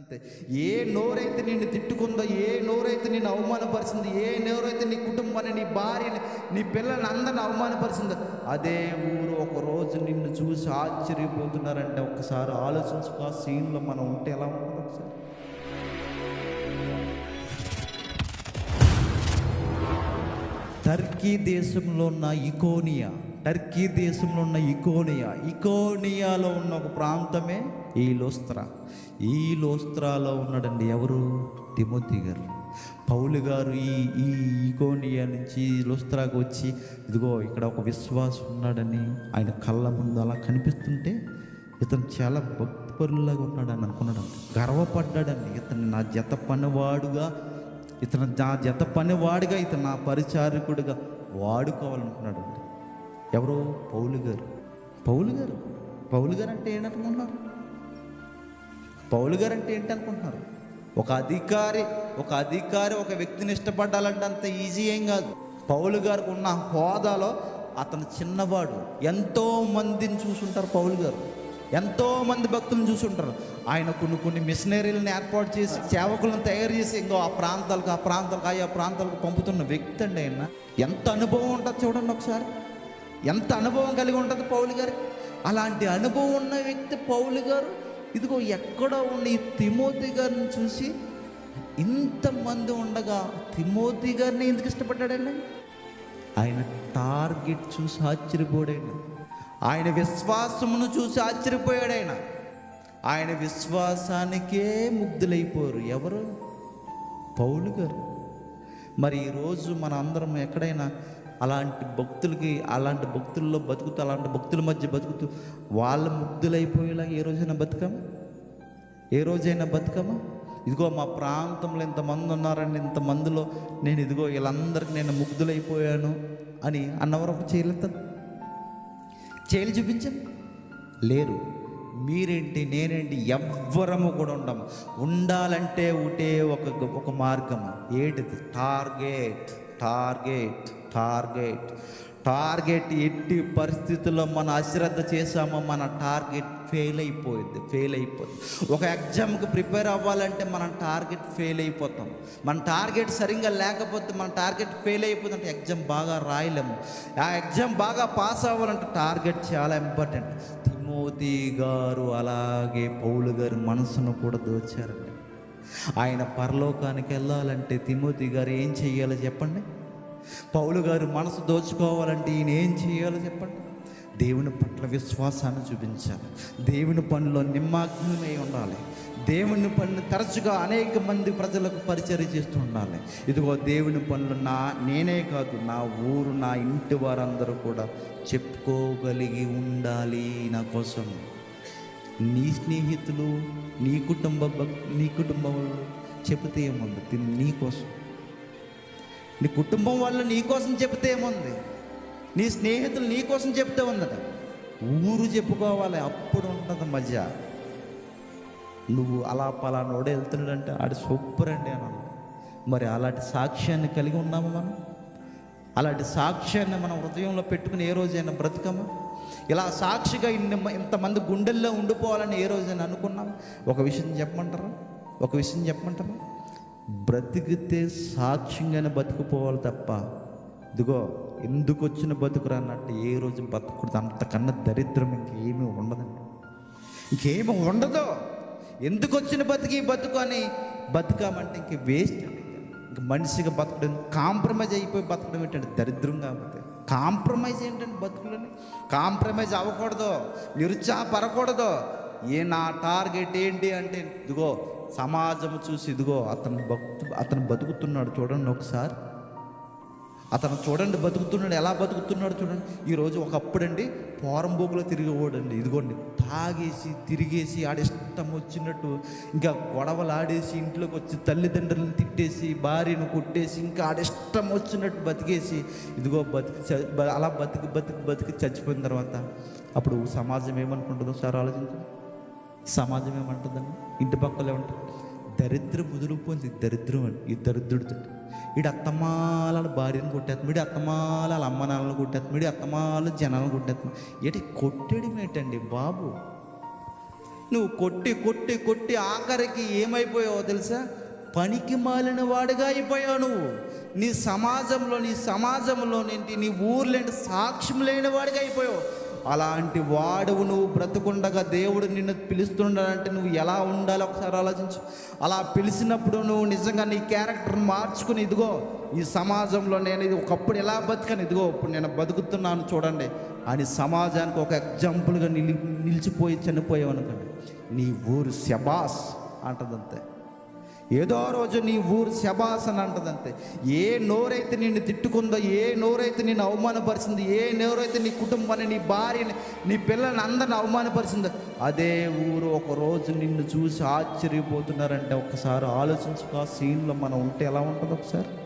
అంతే ఏ నోరైతే నిన్ను తిట్టుకుందో ఏ నోరైతే నిన్ను అవమానపరిచింది ఏ నోరైతే నీ కుటుంబాన్ని నీ భార్యని నీ పిల్లల్ని అందరిని అవమానపరిచిందో అదే ఊరు ఒక రోజు నిన్ను చూసి ఆశ్చర్యపోతున్నారంటే ఒకసారి ఆలోచించుకో ఆ సీన్లో మనం ఉంటే ఎలా ఉంటుంది ఒకసారి టర్కీ దేశంలో ఉన్న ఇకోనియా టర్కీ దేశంలో ఉన్న ఇకోనియా ఇకోనియాలో ఉన్న ఒక ప్రాంతమే ఈ లోస్త్రా ఈ లోస్త్రాలో ఉన్నాడండి ఎవరు తిమోతి గారు పౌలు గారు ఈ ఈ ఇకోనియా నుంచి లోస్త్రాకు వచ్చి ఇదిగో ఇక్కడ ఒక విశ్వాసం ఉన్నాడని ఆయన కళ్ళ ముందు అలా కనిపిస్తుంటే ఇతను చాలా భక్తిపరులాగా ఉన్నాడని అనుకున్నాడు గర్వపడ్డాడండి ఇతను నా జత పనివాడుగా ఇతను నా జత పనివాడిగా ఇతను నా పరిచారకుడిగా వాడుకోవాలనుకున్నాడు అండి ఎవరు పౌలు గారు పౌలు గారు పౌలు గారు అంటే ఏంటనుకుంటున్నారు పౌలు గారు అంటే ఏంటనుకుంటున్నారు ఒక అధికారి ఒక అధికారి ఒక వ్యక్తిని ఇష్టపడాలంటే అంత ఈజీ ఏం కాదు పౌలు గారికి ఉన్న హోదాలో అతను చిన్నవాడు ఎంతో మందిని చూసుంటారు పౌలు గారు ఎంతో మంది భక్తులను చూసుంటారు ఆయన కొన్ని కొన్ని మిషనరీలను ఏర్పాటు చేసి సేవకులను తయారు చేసి ఇంకో ఆ ప్రాంతాలకు ఆ ప్రాంతాలకు ఆయా ప్రాంతాలకు పంపుతున్న వ్యక్తి అండి ఆయన ఎంత అనుభవం ఉంటుంది చూడండి ఒకసారి ఎంత అనుభవం కలిగి ఉంటుంది పౌలు గారికి అలాంటి అనుభవం ఉన్న వ్యక్తి పౌలు గారు ఇదిగో ఎక్కడో ఉన్న ఈ తిమోతి గారిని చూసి ఇంతమంది ఉండగా తిమోతి గారిని ఎందుకు ఇష్టపడ్డాడండి ఆయన టార్గెట్ చూసి ఆశ్చర్యపోయాడు ఆయన విశ్వాసమును చూసి ఆశ్చర్యపోయాడు ఆయన ఆయన విశ్వాసానికే ముగ్ధులైపోయారు ఎవరు పౌలు గారు మరి ఈరోజు మన అందరం ఎక్కడైనా అలాంటి భక్తులకి అలాంటి భక్తుల్లో బతుకుతూ అలాంటి భక్తుల మధ్య బతుకుతూ వాళ్ళ ముగ్ధులైపోయేలా ఏ రోజైనా బతుకమా ఏ రోజైనా బతుకమా ఇదిగో మా ప్రాంతంలో ఇంతమంది ఉన్నారండి ఇంతమందిలో నేను ఇదిగో వీళ్ళందరికీ నేను ముగ్ధులైపోయాను అని అన్నవరం ఒక చేయలేదు చేయలు చూపించండి లేరు మీరేంటి నేనేంటి ఎవ్వరము కూడా ఉండము ఉండాలంటే ఒకటే ఒక ఒక మార్గం ఏంటిది టార్గెట్ టార్గెట్ టార్గెట్ టార్గెట్ ఎట్టి పరిస్థితుల్లో మన అశ్రద్ధ చేసామో మన టార్గెట్ ఫెయిల్ అయిపోయింది ఫెయిల్ అయిపోతుంది ఒక ఎగ్జామ్కి ప్రిపేర్ అవ్వాలంటే మనం టార్గెట్ ఫెయిల్ అయిపోతాం మన టార్గెట్ సరిగ్గా లేకపోతే మన టార్గెట్ ఫెయిల్ అయిపోతుందంటే ఎగ్జామ్ బాగా రాయలేము ఆ ఎగ్జామ్ బాగా పాస్ అవ్వాలంటే టార్గెట్ చాలా ఇంపార్టెంట్ తిమోతి గారు అలాగే పౌలు గారి మనసును కూడా దోచారండి ఆయన పరలోకానికి వెళ్ళాలంటే తిమోతి గారు ఏం చెయ్యాలో చెప్పండి పౌలు గారు మనసు దోచుకోవాలంటే ఈయన ఏం చేయాలో చెప్పండి దేవుని పట్ల విశ్వాసాన్ని చూపించాలి దేవుని పనిలో నిమ్మగ్నమై ఉండాలి దేవుని పనిని తరచుగా అనేక మంది ప్రజలకు పరిచయం చేస్తూ ఉండాలి ఇదిగో దేవుని పనులు నా నేనే కాదు నా ఊరు నా ఇంటి వారందరూ కూడా చెప్పుకోగలిగి ఉండాలి నా కోసం నీ స్నేహితులు నీ కుటుంబ భక్- నీ కుటుంబంలో చెబితే ఏముంది ఇది నీ కోసం నీ కుటుంబం వాళ్ళు నీ కోసం చెప్తే ఏముంది నీ స్నేహితులు నీ కోసం చెప్తే ఉందట ఊరు చెప్పుకోవాలి అప్పుడు ఉంటుంది మధ్య నువ్వు అలా పలానోడు వెళ్తున్నాడంటే ఆడు సూపర్ అండి అని అన్నాడు. మరి అలాంటి సాక్ష్యాన్ని కలిగి ఉన్నామా మనం అలాంటి సాక్ష్యాన్ని మనం హృదయంలో పెట్టుకుని ఏ రోజైనా బ్రతకమా ఇలా సాక్షిగా ఇన్ని ఇంతమంది గుండెల్లో ఉండిపోవాలని ఏ రోజైనా అనుకున్నాం ఒక విషయం చెప్పమంటారా ఒక విషయం చెప్పమంటారా బ్రతికితే సాక్ష్యంగానే బతుకుపోవాలి తప్ప ఇదిగో ఎందుకు వచ్చిన బతుకురా అన్నట్టు ఏ రోజు బతుకుడు అంతకన్నా దరిద్రం ఇంకేమీ ఉండదండి ఇంకేమీ ఉండదు ఎందుకు వచ్చిన బతికి ఈ బతుకు అని బతుకామంటే ఇంక వేస్ట్ అండి ఇంక మనిషిగా బతకడం కాంప్రమైజ్ అయిపోయి బతకడం ఏంటంటే దరిద్రం కాకపోతే కాంప్రమైజ్ ఏంటంటే బతుకులని కాంప్రమైజ్ అవ్వకూడదు నిరుత్సాహపడకూడదు ఏ నా టార్గెట్ ఏంటి అంటే ఇదిగో సమాజం చూసి ఇదిగో అతను భక్తు అతను బతుకుతున్నాడు చూడండి ఒకసారి అతను చూడండి బతుకుతున్నాడు ఎలా బతుకుతున్నాడు చూడండి ఈరోజు ఒకప్పుడండి పోరంబోకులో తిరిగేవాడండి ఇదిగోండి తాగేసి తిరిగేసి ఆడిష్టం వచ్చినట్టు ఇంకా గొడవలు ఆడేసి ఇంట్లోకి వచ్చి తల్లిదండ్రులను తిట్టేసి భార్యను కొట్టేసి ఇంకా ఆడిష్టం వచ్చినట్టు బతికేసి ఇదిగో బతికి చ- బ- అలా బతికి బతికి బతికి చచ్చిపోయిన తర్వాత అప్పుడు సమాజం ఏమనుకుంటుందో సార్ ఆలోచించండి సమాజం ఏమంటుందండి ఇంటి పక్కలే ఉంటుంది దరిద్రం ముదిరిపోయింది దరిద్రం అని ఈ దరిద్రుడితో వీడు అత్తమాల భార్యను కొట్టేస్తుంది వీడి అత్తమాల వాళ్ళ అమ్మ నాన్నలు కొట్టేస్తుంది వీడి అత్తమాల జనాలను కొట్టేస్తుంది ఏంటి కొట్టేయడం ఏంటండి బాబు నువ్వు కొట్టి కొట్టి కొట్టి ఆఖరికి ఏమైపోయావో తెలుసా పనికి మాలిన వాడిగా అయిపోయావు నువ్వు నీ సమాజంలో నీ సమాజంలో ఏంటి నీ ఊర్లేంటి సాక్ష్యం లేని వాడిగా అయిపోయావు అలాంటి వాడువు నువ్వు బ్రతుకుండగా దేవుడు నిన్ను పిలుస్తున్నాడంటే నువ్వు ఎలా ఉండాలో ఒకసారి ఆలోచించు అలా పిలిచినప్పుడు నువ్వు నిజంగా నీ క్యారెక్టర్ని మార్చుకుని ఇదిగో ఈ సమాజంలో నేను ఇది ఒకప్పుడు ఎలా బతికాను ఇదిగో ఇప్పుడు నేను బతుకుతున్నాను చూడండి అని సమాజానికి ఒక ఎగ్జాంపుల్గా నిలి నిలిచిపోయి చనిపోయావు అనుకోండి నీ ఊరు శబాస్ అంటదంతే ఏదో రోజు నీ ఊరు శబాస్ అని అంటదంతే ఏ నోరైతే నిన్ను తిట్టుకుందో ఏ నోరైతే నిన్ను అవమానపరిచింది ఏ నోరైతే నీ కుటుంబాన్ని నీ భార్యని నీ పిల్లల్ని అందరిని అవమానపరిచిందో అదే ఊరు ఒక రోజు నిన్ను చూసి ఆశ్చర్యపోతున్నారంటే ఒకసారి ఆలోచించుకో ఆ సీన్లో మనం ఉంటే ఎలా ఉంటుంది ఒకసారి